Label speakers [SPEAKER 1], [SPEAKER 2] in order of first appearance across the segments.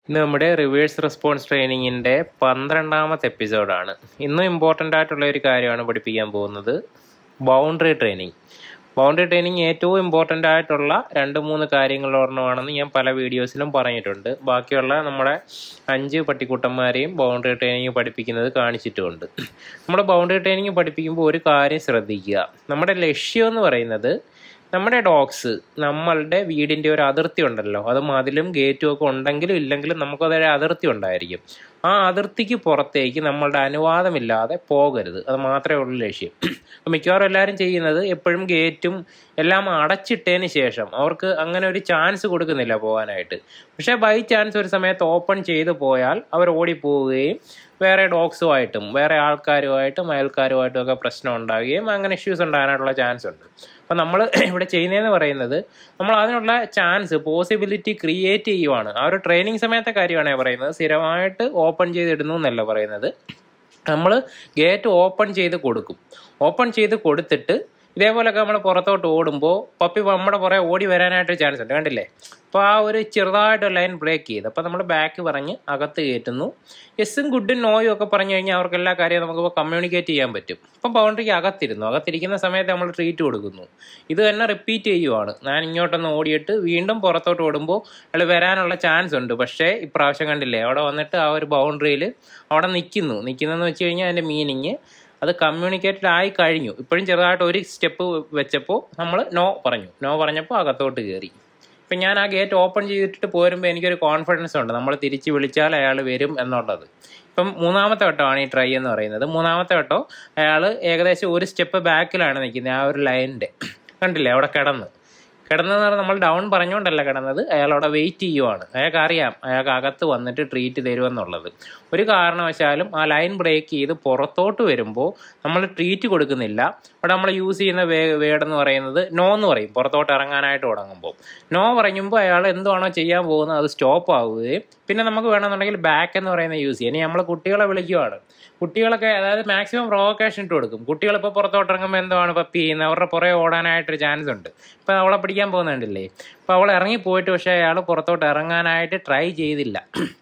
[SPEAKER 1] ഇന്ന് നമ്മുടെ reverse response ട്രെയിനിങ്ങിൻ്റെ പന്ത്രണ്ടാമത്തെ എപ്പിസോഡാണ് ഇന്നും ഇമ്പോർട്ടൻ്റ് ആയിട്ടുള്ള ഒരു കാര്യമാണ് പഠിപ്പിക്കാൻ പോകുന്നത് ബൗണ്ടറി ട്രെയിനിങ് ബൗണ്ടറി ട്രെയിനിങ് ഏറ്റവും ഇമ്പോർട്ടൻ്റ് ആയിട്ടുള്ള രണ്ട് മൂന്ന് കാര്യങ്ങളൊരെണ്ണമാണെന്ന് ഞാൻ പല വീഡിയോസിലും പറഞ്ഞിട്ടുണ്ട് ബാക്കിയുള്ള നമ്മുടെ അഞ്ച് പട്ടിക്കുട്ടന്മാരെയും ബൗണ്ടറി ട്രെയിനിങ് പഠിപ്പിക്കുന്നത് കാണിച്ചിട്ടുമുണ്ട് നമ്മൾ ബൗണ്ടറി ട്രെയിനിങ് പഠിപ്പിക്കുമ്പോൾ ഒരു കാര്യം ശ്രദ്ധിക്കുക നമ്മുടെ ലക്ഷ്യം എന്ന് പറയുന്നത് നമ്മുടെ ഡോഗ്സ് നമ്മളുടെ വീടിൻ്റെ ഒരു അതിർത്തി ഉണ്ടല്ലോ അത് മതിലും ഗേറ്റും ഒക്കെ ഉണ്ടെങ്കിലും ഇല്ലെങ്കിലും നമുക്കതൊരു അതിർത്തി ഉണ്ടായിരിക്കും ആ അതിർത്തിക്ക് പുറത്തേക്ക് നമ്മളുടെ അനുവാദമില്ലാതെ പോകരുത് അത് മാത്രമേ ഉള്ളൂ ലക്ഷ്യം അപ്പം മിക്കവാറും എല്ലാവരും ചെയ്യുന്നത് എപ്പോഴും ഗേറ്റും എല്ലാം അടച്ചിട്ടതിന് ശേഷം അവർക്ക് അങ്ങനെ ഒരു ചാൻസ് കൊടുക്കുന്നില്ല പോകാനായിട്ട് പക്ഷേ ബൈ ചാൻസ് ഒരു സമയത്ത് ഓപ്പൺ ചെയ്ത് പോയാൽ അവർ ഓടിപ്പോവുകയും വേറെ ഡോഗ്സുമായിട്ടും വേറെ ആൾക്കാരുമായിട്ടും അയൽക്കാരുമായിട്ടും ഒക്കെ പ്രശ്നം ഉണ്ടാവുകയും അങ്ങനെ ഇഷ്യൂസ് ഉണ്ടാകാനായിട്ടുള്ള ചാൻസ് ഉണ്ട് അപ്പം നമ്മൾ ഇവിടെ ചെയ്യുന്നതെന്ന് പറയുന്നത് നമ്മൾ അതിനുള്ള ചാൻസ് പോസിബിലിറ്റി ക്രിയേറ്റ് ചെയ്യുവാണ് ആ ഒരു ട്രെയിനിങ് സമയത്തെ കാര്യമാണ് ഞാൻ പറയുന്നത് സ്ഥിരമായിട്ട് ഓപ്പൺ ചെയ്തിടുന്നു എന്നല്ല പറയുന്നത് നമ്മൾ ഗേറ്റ് ഓപ്പൺ ചെയ്ത് കൊടുക്കും ഓപ്പൺ ചെയ്ത് കൊടുത്തിട്ട് ഇതേപോലൊക്കെ നമ്മൾ പുറത്തോട്ട് ഓടുമ്പോൾ പപ്പി നമ്മുടെ പുറകെ ഓടി വരാനായിട്ട് ചാൻസ് ഉണ്ട് കണ്ടില്ലേ അപ്പോൾ ആ ഒരു ചെറുതായിട്ട് ലൈൻ ബ്രേക്ക് ചെയ്ത് അപ്പോൾ നമ്മൾ ബാക്ക് പറഞ്ഞ് അകത്ത് കയറ്റുന്നു എസ്സും ഗുഡും നോയും ഒക്കെ പറഞ്ഞു കഴിഞ്ഞാൽ അവർക്ക് എല്ലാ കാര്യവും നമുക്കിപ്പോൾ കമ്മ്യൂണിക്കേറ്റ് ചെയ്യാൻ പറ്റും ഇപ്പം ബൗണ്ടറിക്ക് അകത്തിരുന്നു അകത്തിരിക്കുന്ന സമയത്ത് നമ്മൾ ട്രീറ്റ് കൊടുക്കുന്നു ഇത് തന്നെ റിപ്പീറ്റ് ചെയ്യുവാണ് ഞാൻ ഇങ്ങോട്ടൊന്ന് ഓടിയിട്ട് വീണ്ടും പുറത്തോട്ട് ഓടുമ്പോൾ അയാൾ വരാനുള്ള ചാൻസ് ഉണ്ട് പക്ഷേ ഇപ്രാവശ്യം കണ്ടില്ലേ അവിടെ വന്നിട്ട് ആ ഒരു ബൗണ്ടറിയിൽ അവിടെ നിൽക്കുന്നു നിൽക്കുന്നതെന്ന് വെച്ച് കഴിഞ്ഞാൽ അതിൻ്റെ മീനിങ് അത് കമ്മ്യൂണിക്കേറ്റഡ് ആയി കഴിഞ്ഞു ഇപ്പോഴും ചെറുതായിട്ട് ഒരു സ്റ്റെപ്പ് വെച്ചപ്പോൾ നമ്മൾ നോ പറഞ്ഞു നോ പറഞ്ഞപ്പോൾ അകത്തോട്ട് കയറി ഇപ്പം ഞാൻ ആ ഗേറ്റ് ഓപ്പൺ ചെയ്തിട്ട് പോരുമ്പോൾ എനിക്കൊരു കോൺഫിഡൻസ് ഉണ്ട് നമ്മൾ തിരിച്ച് വിളിച്ചാൽ അയാൾ വരും എന്നുള്ളത് ഇപ്പം മൂന്നാമത്തെ വട്ടമാണ് ഈ ട്രൈ എന്ന് പറയുന്നത് മൂന്നാമത്തെ വട്ടം അയാൾ ഏകദേശം ഒരു സ്റ്റെപ്പ് ബാക്കിലാണ് നിൽക്കുന്നത് ആ ഒരു ലൈനിൻ്റെ കണ്ടില്ലേ അവിടെ കിടന്ന് കിടന്നെന്ന് പറഞ്ഞാൽ നമ്മൾ ഡൗൺ പറഞ്ഞുകൊണ്ടല്ല കിടന്നത് അയാൾ അവിടെ വെയിറ്റ് ചെയ്യുവാണ് അയാൾക്ക് അറിയാം അയാൾക്ക് അകത്ത് വന്നിട്ട് ട്രീറ്റ് തരുമെന്നുള്ളത് ഒരു കാരണവശാലും ആ ലൈൻ ബ്രേക്ക് ചെയ്ത് പുറത്തോട്ട് വരുമ്പോൾ നമ്മൾ ട്രീറ്റ് കൊടുക്കുന്നില്ല അവിടെ നമ്മൾ യൂസ് ചെയ്യുന്ന വേ വേർഡ് എന്ന് പറയുന്നത് നോ എന്ന് പറയും പുറത്തോട്ട് ഇറങ്ങാനായിട്ട് തുടങ്ങുമ്പോൾ നോ പറയുമ്പോൾ അയാൾ എന്താണോ ചെയ്യാൻ പോകുന്നത് അത് സ്റ്റോപ്പ് ആവുകയും പിന്നെ നമുക്ക് വേണമെന്നുണ്ടെങ്കിൽ ബാക്ക് എന്ന് പറയുന്ന യൂസ് ചെയ്യാം ഇനി നമ്മൾ കുട്ടികളെ വിളിക്കുവാണ് കുട്ടികളൊക്കെ അതായത് മാക്സിമം പ്രൊവോക്കേഷൻ ഇട്ട് കൊടുക്കും കുട്ടികൾ ഇപ്പോൾ പുറത്തോട്ട് ഇറങ്ങുമ്പോൾ എന്താണ് പപ്പി ചെയ്യുന്നത് അവരുടെ പുറകെ ഓടാനായിട്ടൊരു ചാൻസ് ഉണ്ട് ഇപ്പോൾ അവളെ പിടിക്കാൻ പോകുന്നുണ്ടല്ലേ അപ്പോൾ അവൾ ഇറങ്ങി പോയിട്ട് പക്ഷേ അയാൾ പുറത്തോട്ട് ഇറങ്ങാനായിട്ട് ട്രൈ ചെയ്തില്ല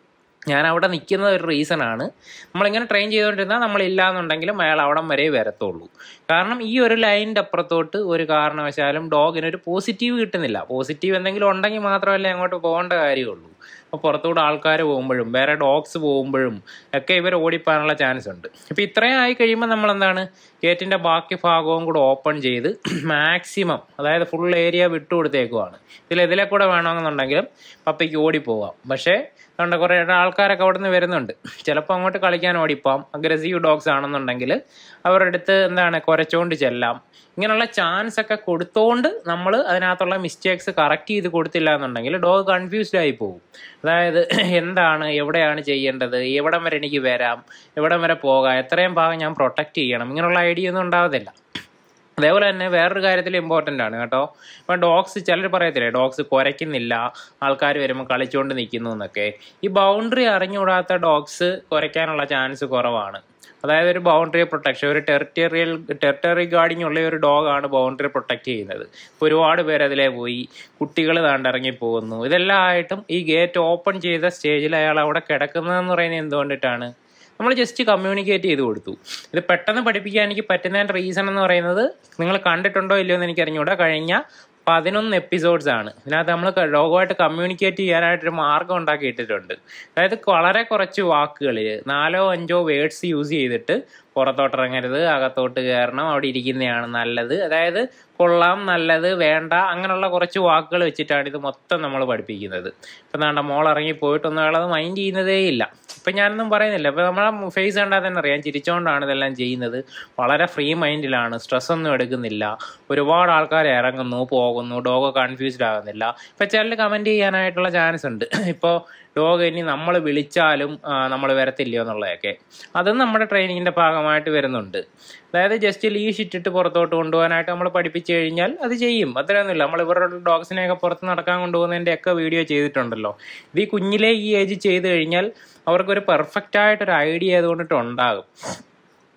[SPEAKER 1] ഞാൻ അവിടെ നിൽക്കുന്നത് ഒരു റീസണാണ് നമ്മളിങ്ങനെ ട്രെയിൻ ചെയ്തുകൊണ്ടിരുന്നാൽ നമ്മളില്ല എന്നുണ്ടെങ്കിലും അയാൾ അവിടം വരെ വരത്തുള്ളൂ കാരണം ഈ ഒരു ലൈനിൻ്റെ അപ്പുറത്തോട്ട് ഒരു കാരണവശാലും ഡോഗിന് ഒരു പോസിറ്റീവ് കിട്ടുന്നില്ല പോസിറ്റീവ് എന്തെങ്കിലും ഉണ്ടെങ്കിൽ മാത്രമല്ലേ അങ്ങോട്ട് പോകേണ്ട കാര്യമുള്ളൂ അപ്പോൾ പുറത്തൂടെ ആൾക്കാർ പോകുമ്പോഴും വേറെ ഡോഗ്സ് പോകുമ്പോഴും ഒക്കെ ഇവർ ഓടിപ്പോകാനുള്ള ചാൻസ് ഉണ്ട് ഇപ്പോൾ ഇത്രയും ആയി കഴിയുമ്പോൾ നമ്മൾ എന്താണ് ഗേറ്റിൻ്റെ ബാക്കി ഭാഗവും കൂടെ ഓപ്പൺ ചെയ്ത് മാക്സിമം അതായത് ഫുൾ ഏരിയ വിട്ടു കൊടുത്തേക്കുവാണ് ഇതിൽ ഇതിലെ കൂടെ വേണമെന്നുണ്ടെങ്കിലും പപ്പയ്ക്ക് ഓടിപ്പോവാം പക്ഷേ അതുകൊണ്ട് കുറേ ആൾക്കാരൊക്കെ അവിടെ നിന്ന് വരുന്നുണ്ട് ചിലപ്പോൾ അങ്ങോട്ട് കളിക്കാൻ ഓടിപ്പോവാം അഗ്രസീവ് ഡോഗ്സ് ആണെന്നുണ്ടെങ്കിൽ അവരുടെ അടുത്ത് എന്താണ് കുരച്ചുകൊണ്ട് ചെല്ലാം ഇങ്ങനെയുള്ള ചാൻസ് ഒക്കെ കൊടുത്തോണ്ട് നമ്മൾ അതിനകത്തുള്ള മിസ്റ്റേക്സ് കറക്റ്റ് ചെയ്ത് കൊടുത്തില്ല എന്നുണ്ടെങ്കിൽ ഡോഗ് കൺഫ്യൂസ്ഡ് ആയി പോകും അതായത് എന്താണ് എവിടെയാണ് ചെയ്യേണ്ടത് എവിടം വരെ എനിക്ക് വരാം എവിടം വരെ പോകാം എത്രയും ഭാഗം ഞാൻ പ്രൊട്ടക്റ്റ് ചെയ്യണം ഇങ്ങനെയുള്ള ഐഡിയ ഒന്നും ഉണ്ടാവത്തില്ല അതേപോലെ തന്നെ വേറൊരു കാര്യത്തിൽ ഇമ്പോർട്ടൻ്റ് ആണ് കേട്ടോ ഇപ്പം ഡോഗ്സ് ചിലർ പറയത്തില്ലേ ഡോഗ്സ് കുരയ്ക്കുന്നില്ല ആൾക്കാർ വരുമ്പോൾ കളിച്ചുകൊണ്ട് നിൽക്കുന്നു എന്നൊക്കെ ഈ ബൗണ്ടറി അറിഞ്ഞുകൂടാത്ത ഡോഗ്സ് കുരയ്ക്കാനുള്ള ചാൻസ് കുറവാണ് അതായത് ഒരു ബൗണ്ടറി പ്രൊട്ടക്ഷൻ ഒരു ടെറിറ്ററിയൽ ടെറിട്ടറി ഗാർഡിങ് ഉള്ള ഒരു ഡോഗാണ് ബൗണ്ടറി പ്രൊട്ടക്റ്റ് ചെയ്യുന്നത് ഇപ്പോൾ ഒരുപാട് പേര് അതിലേ പോയി കുട്ടികൾ താണ്ടിറങ്ങി പോകുന്നു ഇതെല്ലാം ആയിട്ടും ഈ ഗേറ്റ് ഓപ്പൺ ചെയ്ത സ്റ്റേജിൽ അയാൾ അവിടെ കിടക്കുന്നതെന്ന് പറയുന്നത് എന്തുകൊണ്ടിട്ടാണ് നമ്മൾ ജസ്റ്റ് കമ്മ്യൂണിക്കേറ്റ് ചെയ്ത് കൊടുത്തു ഇത് പെട്ടെന്ന് പഠിപ്പിക്കാൻ എനിക്ക് പറ്റുന്നതിൻ്റെ റീസൺ എന്ന് പറയുന്നത് നിങ്ങൾ കണ്ടിട്ടുണ്ടോ ഇല്ലയോ എന്ന് എനിക്ക് അറിഞ്ഞുകൂടാ കഴിഞ്ഞ പതിനൊന്ന് എപ്പിസോഡ്സ് ആണ് ഇതിനകത്ത് നമ്മൾ ഡോഗുമായിട്ട് കമ്മ്യൂണിക്കേറ്റ് ചെയ്യാനായിട്ടൊരു മാർഗം ഉണ്ടാക്കി ഇട്ടിട്ടുണ്ട് അതായത് വളരെ കുറച്ച് വാക്കുകളിൽ നാലോ അഞ്ചോ വേർഡ്സ് യൂസ് ചെയ്തിട്ട് പുറത്തോട്ട് ഇറങ്ങരുത് അകത്തോട്ട് കയറണം അവിടെ ഇരിക്കുന്നതാണ് നല്ലത് അതായത് കൊള്ളാം നല്ലത് വേണ്ട അങ്ങനെയുള്ള കുറച്ച് വാക്കുകൾ വെച്ചിട്ടാണ് ഇത് മൊത്തം നമ്മൾ പഠിപ്പിക്കുന്നത് ഇപ്പം നാണ്ട മോൾ ഇറങ്ങി പോയിട്ടൊന്നും അയാളത് മൈൻഡ് ചെയ്യുന്നതേ ഇല്ല ഇപ്പം ഞാനൊന്നും പറയുന്നില്ല ഇപ്പം നമ്മളെ ഫേസ് കണ്ടാൽ തന്നെ അറിയാം ചിരിച്ചുകൊണ്ടാണ് ഇതെല്ലാം ചെയ്യുന്നത് വളരെ ഫ്രീ മൈൻഡിലാണ് സ്ട്രെസ് ഒന്നും എടുക്കുന്നില്ല ഒരുപാട് ആൾക്കാർ ഇറങ്ങുന്നു പോകുന്നു ഡോഗ് കൺഫ്യൂസ്ഡ് ആകുന്നില്ല ഇപ്പം ചിലർ കമൻറ്റ് ചെയ്യാനായിട്ടുള്ള ചാൻസ് ഉണ്ട് ഇപ്പോൾ ഡോഗ് ഇനി നമ്മൾ വിളിച്ചാലും നമ്മൾ വരത്തില്ലയോ എന്നുള്ളതൊക്കെ അതും നമ്മുടെ ട്രെയിനിങ്ങിൻ്റെ ഭാഗമായിട്ട് വരുന്നുണ്ട് അതായത് ജസ്റ്റ് ലീഷ് ഇട്ടിട്ട് പുറത്തോട്ട് കൊണ്ടുപോകാനായിട്ട് നമ്മൾ പഠിപ്പിച്ചു കഴിഞ്ഞാൽ അത് ചെയ്യും അത്രയൊന്നുമില്ല നമ്മൾ ഇവരുടെ ഡോഗ്സിനെയൊക്കെ പുറത്ത് നടക്കാൻ കൊണ്ടുപോകുന്നതിൻ്റെ ഒക്കെ വീഡിയോ ചെയ്തിട്ടുണ്ടല്ലോ ഇത് ഈ കുഞ്ഞിലെ ഈ ഏജ് ചെയ്ത് കഴിഞ്ഞാൽ അവർക്കൊരു പെർഫെക്റ്റ് ആയിട്ടൊരു ഐഡിയ അതുകൊണ്ടിട്ട് ഉണ്ടാകും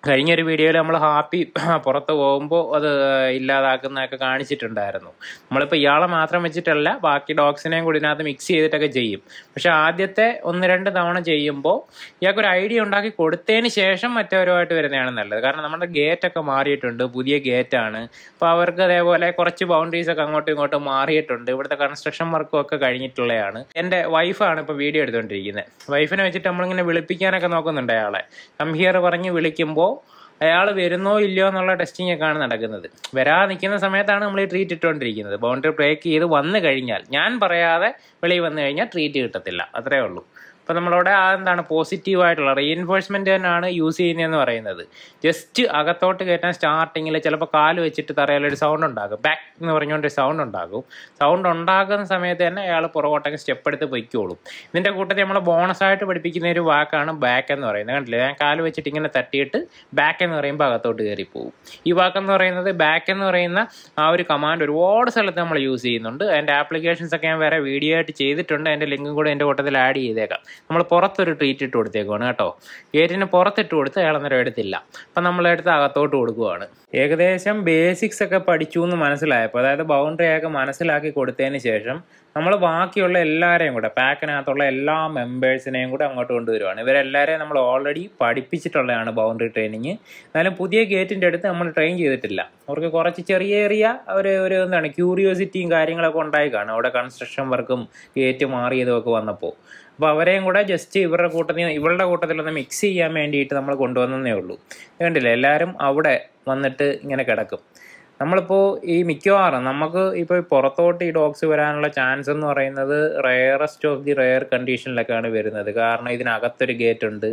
[SPEAKER 1] കഴിഞ്ഞൊരു വീഡിയോയിൽ നമ്മൾ ഹാപ്പി പുറത്ത് പോകുമ്പോൾ അത് ഇല്ലാതാക്കുന്നതൊക്കെ കാണിച്ചിട്ടുണ്ടായിരുന്നു നമ്മളിപ്പോൾ ഇയാളെ മാത്രം വെച്ചിട്ടല്ല ബാക്കി ഡോഗ്സിനെയും കൂടി ഇതിനകത്ത് മിക്സ് ചെയ്തിട്ടൊക്കെ ചെയ്യും പക്ഷെ ആദ്യത്തെ ഒന്ന് രണ്ട് തവണ ചെയ്യുമ്പോൾ ഇയാൾക്കൊരു ഐഡിയ ഉണ്ടാക്കി കൊടുത്തതിന് ശേഷം മറ്റവരുമായിട്ട് വരുന്നതാണ് നല്ലത് കാരണം നമ്മുടെ ഗേറ്റ് ഒക്കെ മാറിയിട്ടുണ്ട് പുതിയ ഗേറ്റാണ് അപ്പോൾ അവർക്ക് അതേപോലെ കുറച്ച് ബൗണ്ടറീസ് ഒക്കെ അങ്ങോട്ടും ഇങ്ങോട്ടും മാറിയിട്ടുണ്ട് ഇവിടുത്തെ കൺസ്ട്രക്ഷൻ വർക്കും ഒക്കെ കഴിഞ്ഞിട്ടുള്ളതാണ് എൻ്റെ വൈഫാണ് ഇപ്പോൾ വീഡിയോ എടുത്തുകൊണ്ടിരിക്കുന്നത് വൈഫിനെ വെച്ചിട്ട് നമ്മളിങ്ങനെ വിളിപ്പിക്കാനൊക്കെ നോക്കുന്നുണ്ട് അയാളെ കംഹിയർ പറഞ്ഞ് വിളിക്കുമ്പോൾ അയാൾ വരുന്നോ ഇല്ലയോ എന്നുള്ള ടെസ്റ്റിംഗ് ഒക്കെയാണ് നടക്കുന്നത് വരാതെ നിൽക്കുന്ന സമയത്താണ് നമ്മൾ ഈ ട്രീറ്റ് ഇട്ടുകൊണ്ടിരിക്കുന്നത് ബൗണ്ടറി ബ്രേക്ക് ചെയ്ത് വന്നു കഴിഞ്ഞാൽ ഞാൻ പറയാതെ വെളിയിൽ വന്നു കഴിഞ്ഞാൽ ട്രീറ്റ് കിട്ടത്തില്ല അത്രേ ഉള്ളൂ അപ്പോൾ നമ്മളവിടെ ആ എന്താണ് പോസിറ്റീവായിട്ടുള്ള റീഎൻഫോഴ്സ്മെൻറ്റ് തന്നെയാണ് യൂസ് ചെയ്യുന്നതെന്ന് പറയുന്നത് ജസ്റ്റ് അകത്തോട്ട് കയറ്റാൻ സ്റ്റാർട്ടിങ്ങിൽ ചിലപ്പോൾ കാല് വെച്ചിട്ട് തറയിലൊരു സൗണ്ട് ഉണ്ടാകും ബാക്ക് എന്ന് പറഞ്ഞുകൊണ്ട് ഒരു സൗണ്ട് ഉണ്ടാകും സൗണ്ട് ഉണ്ടാകുന്ന സമയത്ത് തന്നെ അയാൾ പുറകോട്ടൊക്കെ സ്റ്റെപ്പ് എടുത്ത് പൊയ്ക്കോളും ഇതിൻ്റെ കൂട്ടത്തിൽ നമ്മൾ ബോണസായിട്ട് പഠിപ്പിക്കുന്ന ഒരു വാക്കാണ് ബാക്ക് എന്ന് പറയുന്നത് കണ്ടില്ലേ ഞാൻ കാല് വെച്ചിട്ട് ഇങ്ങനെ തട്ടിയിട്ട് ബാക്ക് എന്ന് പറയുമ്പോൾ അകത്തോട്ട് കയറി പോകും ഈ വാക്കെന്ന് പറയുന്നത് ബാക്ക് എന്ന് പറയുന്ന ആ ഒരു കമാൻഡ് ഒരുപാട് സ്ഥലത്ത് നമ്മൾ യൂസ് ചെയ്യുന്നുണ്ട് അതിൻ്റെ ആപ്ലിക്കേഷൻസ് ഒക്കെ ഞാൻ വേറെ വീഡിയോ ആയിട്ട് ചെയ്തിട്ടുണ്ട് അതിൻ്റെ ലിങ്കും കൂടെ എൻ്റെ കൂട്ടത്തിൽ ആഡ് ചെയ്തേക്കാം നമ്മൾ പുറത്തൊരു ട്രീറ്റ് ഇട്ട് കൊടുത്തേക്കുവാണ് കേട്ടോ ഗേറ്റിന് പുറത്തിട്ട് കൊടുത്ത് അയാൾ അന്നേരം എടുത്തില്ല അപ്പം നമ്മളെടുത്ത് അകത്തോട്ട് കൊടുക്കുവാണ് ഏകദേശം ബേസിക്സ് ഒക്കെ പഠിച്ചു എന്ന് മനസ്സിലായപ്പോൾ അതായത് ബൗണ്ടറി ഒക്കെ മനസ്സിലാക്കി കൊടുത്തതിന് ശേഷം നമ്മൾ ബാക്കിയുള്ള എല്ലാവരെയും കൂടെ പാക്കിനകത്തുള്ള എല്ലാ മെമ്പേഴ്സിനെയും കൂടെ അങ്ങോട്ട് കൊണ്ടുവരുവാണ് ഇവരെല്ലാവരെയും നമ്മൾ ഓൾറെഡി പഠിപ്പിച്ചിട്ടുള്ളതാണ് ബൗണ്ടറി ട്രെയിനിങ് എന്നാലും പുതിയ ഗേറ്റിൻ്റെ അടുത്ത് നമ്മൾ ട്രെയിൻ ചെയ്തിട്ടില്ല അവർക്ക് കുറച്ച് ചെറിയ ചെറിയ ഒരു ഒരു എന്താണ് ക്യൂരിയോസിറ്റിയും കാര്യങ്ങളൊക്കെ ഉണ്ടായി കാണും അവിടെ കൺസ്ട്രക്ഷൻ വർക്കും ഗേറ്റ് മാറിയതും ഒക്കെ വന്നപ്പോൾ അപ്പോൾ അവരെയും കൂടെ ജസ്റ്റ് ഇവരുടെ കൂട്ടത്തിൽ ഇവരുടെ കൂട്ടത്തിലൊന്ന് മിക്സ് ചെയ്യാൻ വേണ്ടിയിട്ട് നമ്മൾ കൊണ്ടുവന്നേ ഉള്ളൂ കണ്ടില്ലേ എല്ലാവരും അവിടെ വന്നിട്ട് ഇങ്ങനെ കിടക്കും നമ്മളിപ്പോൾ ഈ മിക്കവാറും നമുക്ക് ഇപ്പോൾ പുറത്തോട്ട് ഈ ഡോഗ്സ് വരാനുള്ള ചാൻസ് എന്ന് പറയുന്നത് റയറസ്റ്റ് ഓഫ് ദി റയർ കണ്ടീഷനിലൊക്കെയാണ് വരുന്നത് കാരണം ഇതിനകത്തൊരു ഗേറ്റ് ഉണ്ട്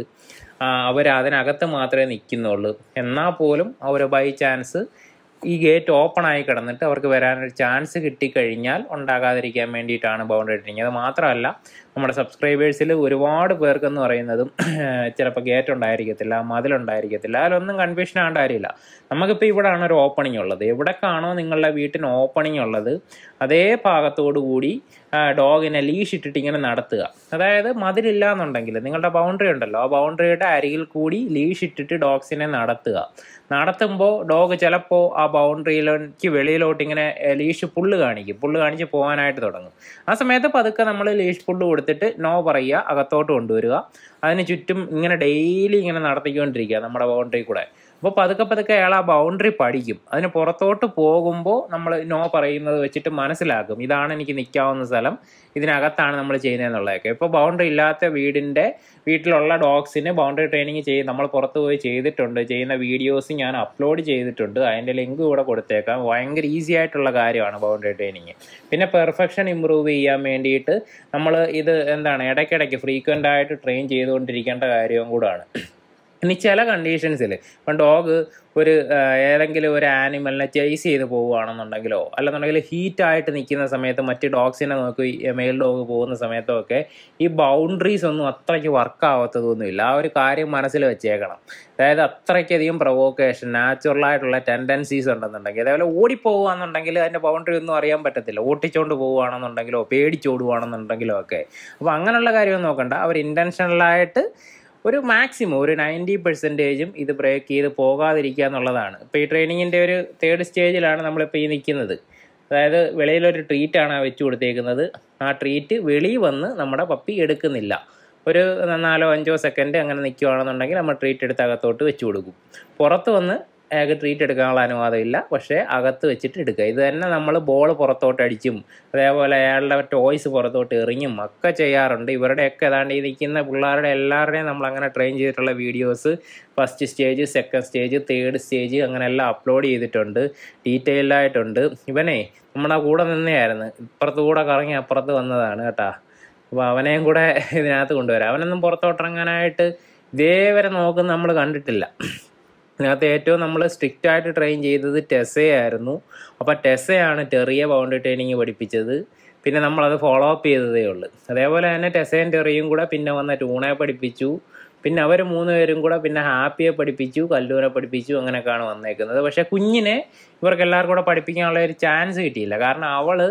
[SPEAKER 1] അവർ അതിനകത്ത് മാത്രമേ നിൽക്കുന്നുള്ളൂ എന്നാൽ പോലും അവർ ബൈ ചാൻസ് ഈ ഗേറ്റ് ഓപ്പൺ ആയി കിടന്നിട്ട് അവർക്ക് വരാനൊരു ചാൻസ് കിട്ടിക്കഴിഞ്ഞാൽ ഉണ്ടാകാതിരിക്കാൻ വേണ്ടിയിട്ടാണ് ബൗണ്ടറി ഇട്ടിങ് അത് മാത്രമല്ല നമ്മുടെ സബ്സ്ക്രൈബേഴ്സിൽ ഒരുപാട് പേർക്കെന്ന് പറയുന്നതും ചിലപ്പോൾ ഗേറ്റ് ഉണ്ടായിരിക്കത്തില്ല മതിലുണ്ടായിരിക്കത്തില്ല അതിലൊന്നും കൺഫ്യൂഷൻ ആകേണ്ട കാര്യമില്ല നമുക്കിപ്പോൾ ഇവിടെയാണ് ഒരു ഓപ്പണിംഗ് ഉള്ളത് എവിടേക്കാണോ നിങ്ങളുടെ വീട്ടിന് ഓപ്പണിംഗ് ഉള്ളത് അതേ ഭാഗത്തോടു കൂടി ഡോഗിനെ ലീഷ് ഇട്ടിട്ട് ഇങ്ങനെ നടത്തുക അതായത് മതിലില്ല എന്നുണ്ടെങ്കിൽ നിങ്ങളുടെ ബൗണ്ടറി ഉണ്ടല്ലോ ആ ബൗണ്ടറിയുടെ അരികിൽ കൂടി ലീഷ് ഇട്ടിട്ട് ഡോഗ്സിനെ നടത്തുക നടത്തുമ്പോൾ ഡോഗ് ചിലപ്പോൾ ആ ബൗണ്ടറിയിലേക്ക് വെളിയിലോട്ട് ഇങ്ങനെ ലീഷ് പുല്ല് കാണിക്കും പുല്ല് കാണിച്ച് പോകാനായിട്ട് തുടങ്ങും ആ സമയത്ത് പതുക്കെ നമ്മൾ ലീഷ് പുല്ല് കൊടുത്തിട്ട് നോ പറയുക അകത്തോട്ട് കൊണ്ടുവരിക അതിന് ചുറ്റും ഇങ്ങനെ ഡെയിലി ഇങ്ങനെ നടത്തിക്കൊണ്ടിരിക്കുക നമ്മുടെ ബൗണ്ടറി കൂടെ അപ്പോൾ പതുക്കെ പതുക്കെ അയാൾ ആ ബൗണ്ടറി പഠിക്കും അതിന് പുറത്തോട്ട് പോകുമ്പോൾ നമ്മൾ നോ പറയുന്നത് വെച്ചിട്ട് മനസ്സിലാക്കും ഇതാണ് എനിക്ക് നിൽക്കാവുന്ന സ്ഥലം ഇതിനകത്താണ് നമ്മൾ ചെയ്യുന്നതെന്നുള്ളതൊക്കെ ഇപ്പോൾ ബൗണ്ടറി ഇല്ലാത്ത വീടിൻ്റെ വീട്ടിലുള്ള ഡോഗ്സിന് ബൗണ്ടറി ട്രെയിനിങ് ചെയ്ത് നമ്മൾ പുറത്ത് പോയി ചെയ്തിട്ടുണ്ട് ചെയ്യുന്ന വീഡിയോസ് ഞാൻ അപ്ലോഡ് ചെയ്തിട്ടുണ്ട് അതിൻ്റെ ലിങ്ക് ഇവിടെ കൊടുത്തേക്കാം ഭയങ്കര ഈസി ആയിട്ടുള്ള കാര്യമാണ് ബൗണ്ടറി ട്രെയിനിങ് പിന്നെ പെർഫെക്ഷൻ ഇമ്പ്രൂവ് ചെയ്യാൻ വേണ്ടിയിട്ട് നമ്മൾ ഇത് എന്താണ് ഇടയ്ക്കിടയ്ക്ക് ഫ്രീക്വൻ്റ് ആയിട്ട് ട്രെയിൻ ചെയ്തുകൊണ്ടിരിക്കേണ്ട കാര്യവും കൂടാണ് ഇനി ചില കണ്ടീഷൻസിൽ ഇപ്പം ഡോഗ് ഒരു ഏതെങ്കിലും ഒരു ആനിമലിനെ ചേസ് ചെയ്ത് പോവുകയാണെന്നുണ്ടെങ്കിലോ അല്ലെന്നുണ്ടെങ്കിൽ ഹീറ്റായിട്ട് നിൽക്കുന്ന സമയത്ത് മറ്റ് ഡോഗ്സിനെ നോക്കി മെയിൽ ഡോഗ് പോകുന്ന സമയത്തൊക്കെ ഈ ബൗണ്ടറീസ് ഒന്നും അത്രയ്ക്ക് വർക്ക് ആവാത്തതൊന്നുമില്ല ആ ഒരു കാര്യം മനസ്സിൽ വെച്ചേക്കണം അതായത് അത്രയ്ക്കധികം പ്രൊവോക്കേഷൻ നാച്ചുറലായിട്ടുള്ള ടെൻഡൻസീസ് ഉണ്ടെന്നുണ്ടെങ്കിൽ അതേപോലെ ഓടിപ്പോവുകയാണെന്നുണ്ടെങ്കിൽ അതിൻ്റെ ബൗണ്ടറി ഒന്നും അറിയാൻ പറ്റത്തില്ല ഓട്ടിച്ചുകൊണ്ട് പോവുകയാണെന്നുണ്ടെങ്കിലോ പേടിച്ചോടുകയാണെന്നുണ്ടെങ്കിലോ ഒക്കെ അപ്പോൾ അങ്ങനെയുള്ള കാര്യമൊന്നും നോക്കണ്ട അവർ ഇൻറ്റൻഷനലായിട്ട് ഒരു മാക്സിമം ഒരു നയൻറ്റി പെർസെൻറ്റേജും ഇത് ബ്രേക്ക് ചെയ്ത് പോകാതിരിക്കുക എന്നുള്ളതാണ് ഇപ്പോൾ ഈ ട്രെയിനിങ്ങിൻ്റെ ഒരു തേർഡ് സ്റ്റേജിലാണ് നമ്മളിപ്പോൾ ഈ നിൽക്കുന്നത് അതായത് വെളിയിലൊരു ട്രീറ്റാണ് വെച്ച് കൊടുത്തേക്കുന്നത് ആ ട്രീറ്റ് വെളിയിൽ വന്ന് നമ്മുടെ പപ്പി എടുക്കുന്നില്ല ഒരു നാലോ അഞ്ചോ സെക്കൻഡ് അങ്ങനെ നിൽക്കുകയാണെന്നുണ്ടെങ്കിൽ നമ്മൾ ട്രീറ്റ് എടുത്ത് അകത്തോട്ട് വെച്ച് കൊടുക്കും പുറത്ത് വന്ന് അയാൾക്ക് ട്രീറ്റ് എടുക്കാനുള്ള അനുവാദമില്ല പക്ഷേ അകത്ത് വെച്ചിട്ട് എടുക്കുക ഇത് തന്നെ നമ്മൾ ബോൾ പുറത്തോട്ട് അടിച്ചും അതേപോലെ അയാളുടെ ടോയ്സ് പുറത്തോട്ട് എറിഞ്ഞും ഒക്കെ ചെയ്യാറുണ്ട് ഇവരുടെയൊക്കെ ഏതാണ്ട് ഈ നിൽക്കുന്ന പിള്ളേരുടെ എല്ലാവരുടെയും നമ്മൾ അങ്ങനെ ട്രെയിൻ ചെയ്തിട്ടുള്ള videos first stage second stage third stage അങ്ങനെ എല്ലാം അപ്ലോഡ് ചെയ്തിട്ടുണ്ട് ഡീറ്റെയിൽഡ് ആയിട്ടുണ്ട് ഇവനെ നമ്മുടെ കൂടെ നിന്നെയായിരുന്നു ഇപ്പുറത്ത് കൂടെ കറങ്ങി അപ്പുറത്ത് വന്നതാണ് കേട്ടാ അപ്പോൾ അവനെയും കൂടെ ഇതിനകത്ത് കൊണ്ടുവരാം അവനൊന്നും പുറത്തോട്ടിറങ്ങാനായിട്ട് ഇതേവരെ നോക്കുന്ന നമ്മൾ കണ്ടിട്ടില്ല ഇതിനകത്ത് ഏറ്റവും നമ്മൾ സ്ട്രിക്റ്റ് ആയിട്ട് ട്രെയിൻ ചെയ്തത് ടെസയായിരുന്നു അപ്പോൾ ടെസയാണ് ടെറിയ ബൗണ്ടറി ട്രെയിനിങ് പഠിപ്പിച്ചത് പിന്നെ നമ്മളത് ഫോളോ അപ്പ് ചെയ്തതേ ഉള്ളൂ അതേപോലെ തന്നെ ടെസയും ടെറിയും കൂടെ പിന്നെ വന്ന ടൂണയെ പഠിപ്പിച്ചു പിന്നെ അവർ മൂന്ന് പേരും കൂടെ പിന്നെ ഹാപ്പിയെ പഠിപ്പിച്ചു കല്ലൂരെ പഠിപ്പിച്ചു അങ്ങനെയൊക്കെയാണ് വന്നേക്കുന്നത് പക്ഷേ കുഞ്ഞിനെ ഇവർക്ക് എല്ലാവർക്കും കൂടെ പഠിപ്പിക്കാനുള്ള ഒരു ചാൻസ് കിട്ടിയില്ല കാരണം അവൾ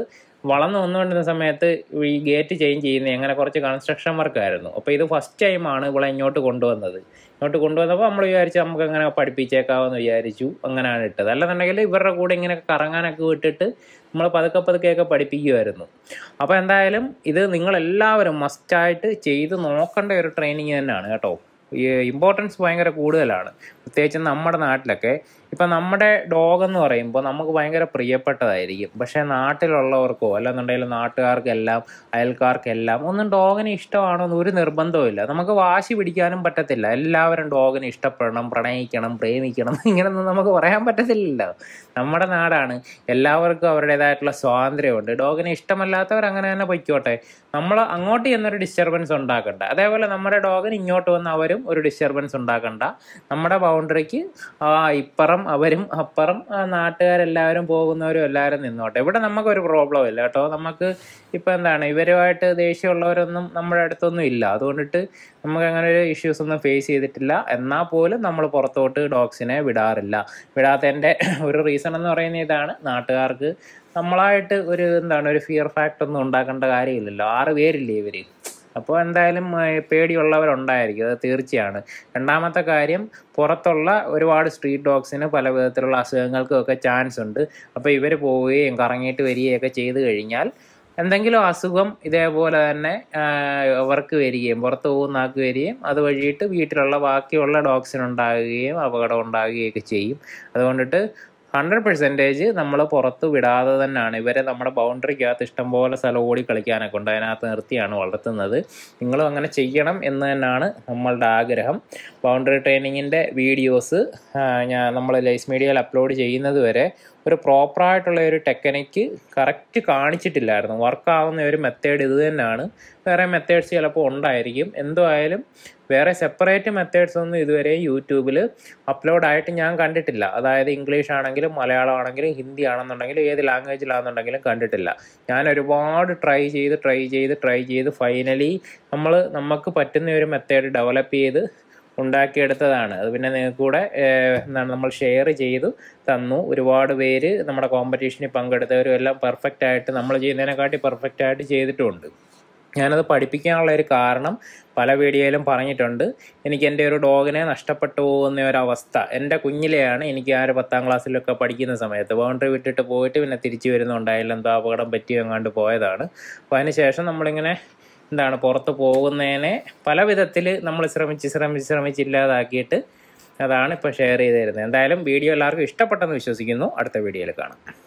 [SPEAKER 1] വളർന്നു വന്നുകൊണ്ടിരുന്ന സമയത്ത് ഈ ഗേറ്റ് ചേഞ്ച് ചെയ്യുന്ന അങ്ങനെ കുറച്ച് കൺസ്ട്രക്ഷൻ വർക്കായിരുന്നു അപ്പോൾ ഇത് ഫസ്റ്റ് ടൈമാണ് ഇവിടെ ഇങ്ങോട്ട് കൊണ്ടുവന്നത് ഇങ്ങോട്ട് കൊണ്ടുവന്നപ്പോൾ നമ്മൾ വിചാരിച്ചു നമുക്ക് അങ്ങനെ പഠിപ്പിച്ചേക്കാമെന്ന് വിചാരിച്ചു അങ്ങനെയാണ് ഇട്ടത് അല്ലെന്നുണ്ടെങ്കിൽ ഇവരുടെ കൂടെ ഇങ്ങനെ കറങ്ങാനൊക്കെ വിട്ടിട്ട് നമ്മൾ പതുക്കെ പതുക്കെയൊക്കെ പഠിപ്പിക്കുമായിരുന്നു അപ്പോൾ എന്തായാലും ഇത് നിങ്ങളെല്ലാവരും മസ്റ്റായിട്ട് ചെയ്ത് നോക്കേണ്ട ഒരു ട്രെയിനിങ് തന്നെയാണ് കേട്ടോ ഈ ഇമ്പോർട്ടൻസ് ഭയങ്കര കൂടുതലാണ് പ്രത്യേകിച്ച് നമ്മുടെ നാട്ടിലൊക്കെ ഇപ്പം നമ്മുടെ ഡോഗ് എന്ന് പറയുമ്പോൾ നമുക്ക് ഭയങ്കര പ്രിയപ്പെട്ടതായിരിക്കും പക്ഷേ നാട്ടിലുള്ളവർക്കോ അല്ലെന്നുണ്ടെങ്കിൽ നാട്ടുകാർക്കെല്ലാം അയൽക്കാർക്കെല്ലാം ഒന്നും ഡോഗിനെ ഇഷ്ടമാണോ എന്ന് ഒരു നിർബന്ധവുമില്ല നമുക്ക് വാശി പിടിക്കാനും പറ്റത്തില്ല എല്ലാവരും ഡോഗിനെ ഇഷ്ടപ്പെടണം പ്രണയിക്കണം പ്രേമിക്കണം ഇങ്ങനൊന്നും നമുക്ക് പറയാൻ പറ്റത്തില്ലല്ലോ നമ്മുടെ നാടാണ് എല്ലാവർക്കും അവരുടേതായിട്ടുള്ള സ്വാതന്ത്ര്യമുണ്ട് ഡോഗിനെ ഇഷ്ടമല്ലാത്തവർ അങ്ങനെ തന്നെ പൊയ്ക്കോട്ടെ നമ്മൾ അങ്ങോട്ട് ചെന്നൊരു ഡിസ്റ്റർബൻസ് ഉണ്ടാക്കണ്ട അതേപോലെ നമ്മുടെ ഡോഗിന് ഇങ്ങോട്ട് വന്ന് അവരും ഒരു ഡിസ്റ്റർബൻസ് ഉണ്ടാക്കണ്ട നമ്മുടെ ബൗണ്ടറിക്ക് ആ ഇപ്പുറം അവരും അപ്പുറം ആ നാട്ടുകാരെല്ലാവരും പോകുന്നവരും എല്ലാവരും നിന്നോട്ടെ ഇവിടെ നമുക്കൊരു പ്രോബ്ലം ഇല്ല കേട്ടോ നമുക്ക് ഇപ്പം എന്താണ് ഇവരുമായിട്ട് ദേഷ്യമുള്ളവരൊന്നും നമ്മുടെ അടുത്തൊന്നും ഇല്ല അതുകൊണ്ടിട്ട് നമുക്ക് അങ്ങനെ ഒരു ഇഷ്യൂസ് ഒന്നും ഫേസ് ചെയ്തിട്ടില്ല എന്നാൽ പോലും നമ്മൾ പുറത്തോട്ട് ഡോഗ്സിനെ വിടാറില്ല വിടാത്തതിൻ്റെ ഒരു റീസൺ എന്ന് പറയുന്നത് ഇതാണ് നാട്ടുകാർക്ക് നമ്മളായിട്ട് ഒരു എന്താണ് ഒരു ഫിയർ ഫാക്ട് ഒന്നും ഉണ്ടാക്കേണ്ട കാര്യമില്ലല്ലോ ആറ് പേരില്ലേ ഇവർ അപ്പോൾ എന്തായാലും ഏഹ്, പേടിയുള്ളവരുണ്ടായിരിക്കും അത് തീർച്ചയാണ് രണ്ടാമത്തെ കാര്യം പുറത്തുള്ള ഒരുപാട് സ്ട്രീറ്റ് ഡോഗ്സിന് പല വിധത്തിലുള്ള അസുഖങ്ങൾക്കും ഒക്കെ ചാൻസ് ഉണ്ട് അപ്പോൾ ഇവർ പോവുകയും കറങ്ങിയിട്ട് വരികയൊക്കെ ചെയ്തു കഴിഞ്ഞാൽ എന്തെങ്കിലും അസുഖം ഇതേപോലെ തന്നെ ആഹ്, അവർക്ക് വരികയും പുറത്ത് പോകുന്ന ആൾക്ക് വരികയും അത് വഴിയിട്ട് വീട്ടിലുള്ള ബാക്കിയുള്ള ഡോഗ്സിനുണ്ടാകുകയും അപകടം ഉണ്ടാകുകയൊക്കെ ചെയ്യും അതുകൊണ്ടിട്ട് ഹൺഡ്രഡ് പെർസെൻറ്റേജ് നമ്മൾ പുറത്ത് വിടാതെ തന്നെയാണ് ഇവരെ നമ്മുടെ ബൗണ്ടറിക്കകത്ത് ഇഷ്ടംപോലെ സ്ഥലം ഓടി കളിക്കാനൊക്കെ ഉണ്ട് അതിനകത്ത് നിർത്തിയാണ് വളർത്തുന്നത് നിങ്ങളും അങ്ങനെ ചെയ്യണം എന്ന് തന്നെയാണ് നമ്മളുടെ ആഗ്രഹം ബൗണ്ടറി ട്രെയിനിങ്ങിൻ്റെ വീഡിയോസ് ഞാൻ നമ്മൾ ലൈസ് മീഡിയയിൽ അപ്ലോഡ് ചെയ്യുന്നത് വരെ ഒരു പ്രോപ്പറായിട്ടുള്ള ഒരു ടെക്നിക്ക് കറക്റ്റ് കാണിച്ചിട്ടില്ലായിരുന്നു വർക്കാവുന്ന ഒരു മെത്തേഡ് ഇത് തന്നെയാണ് വേറെ മെത്തേഡ്സ് ചിലപ്പോൾ ഉണ്ടായിരിക്കും എന്തായാലും വേറെ സെപ്പറേറ്റ് മെത്തേഡ്സ് ഒന്നും ഇതുവരെ യൂട്യൂബിൽ അപ്ലോഡായിട്ട് ഞാൻ കണ്ടിട്ടില്ല അതായത് ഇംഗ്ലീഷ് ആണെങ്കിലും മലയാളം ആണെങ്കിലും ഹിന്ദി ആണെന്നുണ്ടെങ്കിലും ഏത് ലാംഗ്വേജിലാണെന്നുണ്ടെങ്കിലും കണ്ടിട്ടില്ല ഞാൻ ഒരുപാട് ട്രൈ ചെയ്ത് ട്രൈ ചെയ്ത് ട്രൈ ചെയ്ത് ഫൈനലി നമ്മൾ നമുക്ക് പറ്റുന്ന ഒരു മെത്തേഡ് ഡെവലപ്പ് ചെയ്ത് ഉണ്ടാക്കിയെടുത്തതാണ് അത് പിന്നെ നിങ്ങൾക്ക് കൂടെ ഏഹ്, എന്താണ് നമ്മൾ ഷെയർ ചെയ്തു തന്നു ഒരുപാട് പേര് നമ്മുടെ കോമ്പറ്റീഷനിൽ പങ്കെടുത്തവരും എല്ലാം പെർഫെക്റ്റ് ആയിട്ട് നമ്മൾ ചെയ്യുന്നതിനെക്കാട്ടി പെർഫെക്റ്റ് ആയിട്ട് ചെയ്തിട്ടുമുണ്ട് ഞാനത് പഠിപ്പിക്കാനുള്ള ഒരു കാരണം പല വീഡിയോയിലും പറഞ്ഞിട്ടുണ്ട് എനിക്ക് എൻ്റെ ഒരു ഡോഗിനെ നഷ്ടപ്പെട്ടു പോകുന്ന ഒരു അവസ്ഥ എൻ്റെ കുഞ്ഞിലെയാണ് എനിക്ക് ആ ഒരു പത്താം ക്ലാസ്സിലൊക്കെ പഠിക്കുന്ന സമയത്ത് ബൗണ്ടറി വിട്ടിട്ട് പോയിട്ട് പിന്നെ തിരിച്ചു വരുന്നുണ്ടായില്ല എന്തോ അപകടം പറ്റിയോ എങ്ങാണ്ട് പോയതാണ് അപ്പോൾ അതിന് ശേഷം നമ്മളിങ്ങനെ എന്താണ് പുറത്ത് പോകുന്നതിനെ പല വിധത്തിൽ നമ്മൾ ശ്രമിച്ച് ശ്രമിച്ച് ശ്രമിച്ച് ഇല്ലാതാക്കിയിട്ട് അതാണ് ഇപ്പോൾ ഷെയർ ചെയ്ത് തരുന്നത് എന്തായാലും വീഡിയോ എല്ലാവർക്കും ഇഷ്ടപ്പെട്ടെന്ന് വിശ്വസിക്കുന്നു അടുത്ത വീഡിയോയിൽ കാണാം